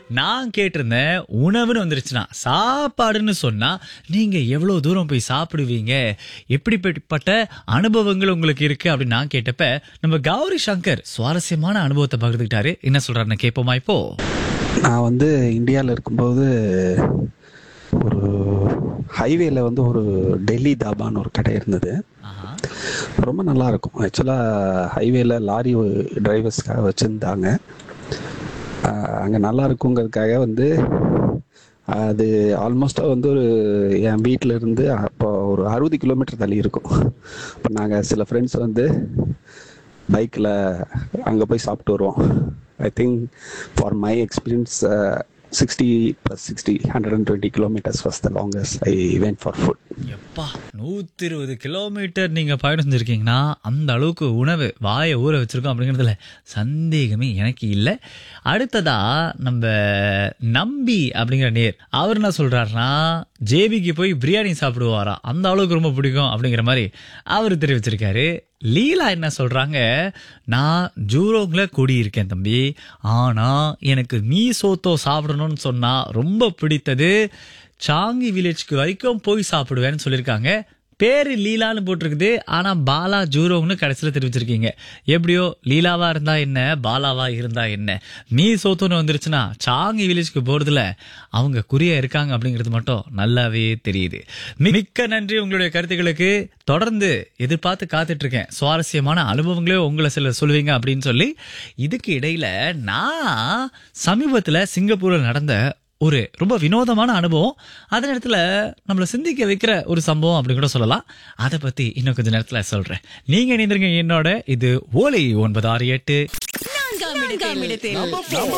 நான் கேட்டிருந்தேன் உணவுன்னு வந்துருச்சுன்னா சாப்பாடுன்னு சொன்னா நீங்க எவ்வளவு தூரம் போய் சாப்பிடுவீங்க எப்படிப்பட்ட அனுபவங்கள் உங்களுக்கு இருக்கு அப்படின்னு நான் கேட்டப்ப நம்ம கௌரி சங்கர் சுவாரஸ்யமான அனுபவத்தை பகிர்ந்துக்கிட்டாரு என்ன சொல்றாருன்னு கேட்போமா இப்போ நான் வந்து இந்தியாவில் இருக்கும்போது ஒரு ஹைவேல வந்து ஒரு டெல்லி தாபான்னு ஒரு கடை இருந்தது ஆஹா. ரொம்ப நல்லா இருக்கும் ஆக்சுவலாக ஹைவேல லாரி டிரைவர்ஸ்க்காக வச்சுருந்தாங்க அங்கே நல்லா இருக்குங்கிறதுக்காக வந்து அது ஆல்மோஸ்ட்டாக வந்து ஒரு என் வீட்டில் இருந்து அப்போ ஒரு அறுபது கிலோமீட்டர் தள்ளி இருக்கும் இப்போ நாங்கள் சில ஃப்ரெண்ட்ஸ் வந்து பைக்கில் அங்கே போய் சாப்பிட்டு வருவோம் I think for my experience sixty plus sixty hundred and twenty kilometres was the longest I went for food எப்பா நூத்தி இருபது கிலோமீட்டர் நீங்க பயணம் செஞ்சிருக்கீங்கன்னா அந்த அளவுக்கு உணவு வாயை ஊற வச்சிருக்கோம் அப்படிங்கிறதுல சந்தேகமே எனக்கு இல்லை அடுத்ததா நம்ம நம்பி அப்படிங்கிற நேர் அவர் என்ன சொல்றாருன்னா ஜேபிக்கு போய் பிரியாணி சாப்பிடுவாரா அந்த அளவுக்கு ரொம்ப பிடிக்கும் அப்படிங்கிற மாதிரி அவர் தெரிவிச்சிருக்காரு லீலா என்ன சொல்றாங்க நான் ஜூரோங்ல குடியிருக்கேன் தம்பி ஆனா எனக்கு மீ சோத்தோ சாப்பிடணும்னு சொன்னா ரொம்ப பிடித்தது சாங்கி வில்லேஜ்க்கு வரைக்கும் போய் சாப்பிடுவேன்னு சொல்லியிருக்காங்க பேரு லீலான்னு போட்டிருக்குது ஆனா பாலா ஜூரோங்னு கடைசியில் தெரிவிச்சிருக்கீங்க எப்படியோ லீலாவா இருந்தா என்ன பாலாவா இருந்தா என்ன மீ சோத்துன்னு வந்துருச்சுன்னா சாங்கி வில்லேஜ்க்கு போறதுல அவங்க குறியா இருக்காங்க அப்படிங்கிறது மட்டும் நல்லாவே தெரியுது மிக்க நன்றி உங்களுடைய கருத்துக்களுக்கு தொடர்ந்து எதிர்பார்த்து காத்துட்டு இருக்கேன் சுவாரஸ்யமான அனுபவங்களே உங்களை சில சொல்லுவீங்க அப்படின்னு சொல்லி இதுக்கு இடையில நான் சமீபத்துல சிங்கப்பூர்ல நடந்த ஒரு ரொம்ப வினோதமான அனுபவம் அதே நேரத்தில் நம்மளை சிந்திக்க வைக்கிற ஒரு சம்பவம் அப்படி கூட சொல்லலாம் அதை பத்தி இன்னும் கொஞ்ச நேரத்தில் சொல்றேன் நீங்க இணைந்திருங்க என்னோட இது ஓலை ஒன்பது ஆறு எட்டு நான்காம் இடத்தில்